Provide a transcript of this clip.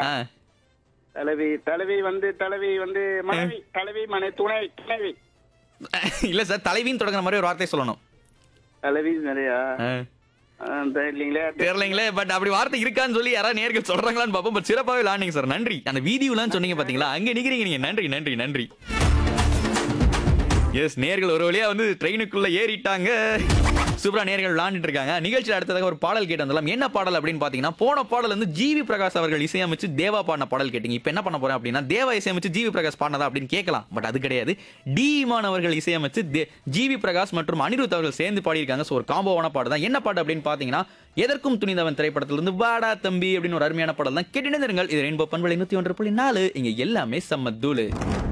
ஆ தலைவி தலைவி வந்து தலைவி வந்து மனைவி தலைவி மனை துணை துணைவி இல்ல சார் தலைவின்னு தொடங்குற மாதிரி ஒரு வார்த்தை சொல்லணும் தலைவி நிறையா ஆ. ஆ, தெரியலீங்களே தெரியலைங்களே பட் அப்படி வார்த்தை இருக்கான்னு சொல்லி யாராவது நேர்கள் சொல்றாங்களான்னு பார்ப்போம் பட் சிறப்பாகவே விளாண்டிங்க சார் நன்றி அந்த வீடியோலாம் சொன்னீங்க பாத்தீங்களா அங்க நிக்கிறீங்க நீங்க நன்றி நன்றி நன்றி எஸ் நேர்கள் ஒரு வழியா வந்து ட்ரெயினுக்குள்ள ஏறிட்டாங்க சூப்பரா நேர்கள் விளாண்டுட்டு இருக்காங்க நிகழ்ச்சியில் அடுத்ததாக ஒரு பாடல் கேட்டு வந்துடலாம் என்ன பாடல் அப்படின்னு பாத்தீங்கன்னா போன பாடல் வந்து ஜிவி பிரகாஷ் அவர்கள் இசையமைச்சு தேவா பாடின பாடல் கேட்டீங்க இப்போ என்ன பண்ண போறேன் அப்படின்னா தேவா இசையமைச்சு ஜிவி பிரகாஷ் பாடினதா அப்படின்னு கேட்கலாம் பட் அது கிடையாது டி இமான் அவர்கள் இசையமைச்சு தே- ஜிவி பிரகாஷ் மற்றும் அனிருத் அவர்கள் சேர்ந்து பாடியிருக்காங்க ஸோ ஒரு காம்போவான பாட்டு தான் என்ன பாட்டு அப்படின்னு பாத்தீங்கன்னா எதற்கும் துணிந்தவன் திரைப்படத்திலிருந்து வாடா தம்பி அப்படின்னு ஒரு அருமையான பாடல் தான் கேட்டு இது ரெயின்போ பண்பலை நூத்தி ஒன்று புள்ளி நாலு இங்க எல்லாமே செம்ம தூளு